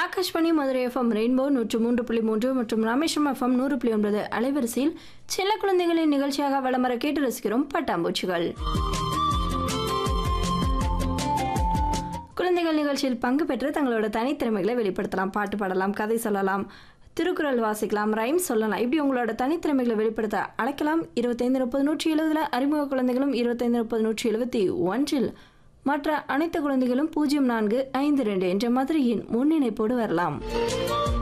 Akashvani Madurai FM rainbow நூற்று மூன்று புள்ளி மூன்று மற்றும் ராமேஸ்வரம் எஃப்எம் நூறு புள்ளி ஒன்பது அலைவரிசையில் சின்ன குழந்தைகளின் நிகழ்ச்சியாக வளமர கேட்டு ரசிக்கிறோம் பட்டாம்பூச்சிகள் குழந்தைகள் நிகழ்ச்சியில் பங்கு பெற்று தங்களோட தனித்திறமைகளை வெளிப்படுத்தலாம் பாட்டு பாடலாம் கதை சொல்லலாம் திருக்குறள் வாசிக்கலாம் ரைம் சொல்லலாம் இப்படி உங்களோட தனித்திறமைகளை வெளிப்படுத்த அழைக்கலாம் இருபத்தைந்து முப்பது நூற்றி எழுபதுல அறிமுக குழந்தைகளும் இருபத்தைந்து முப்பது நூற்றி எழுபத்தி ஒன்றில் மற்ற அனைத்து குழந்தைகளும் பூஜ்ஜியம் நான்கு ஐந்து ரெண்டு என்ற மதுரையின் முன்னிணைப்போடு வரலாம்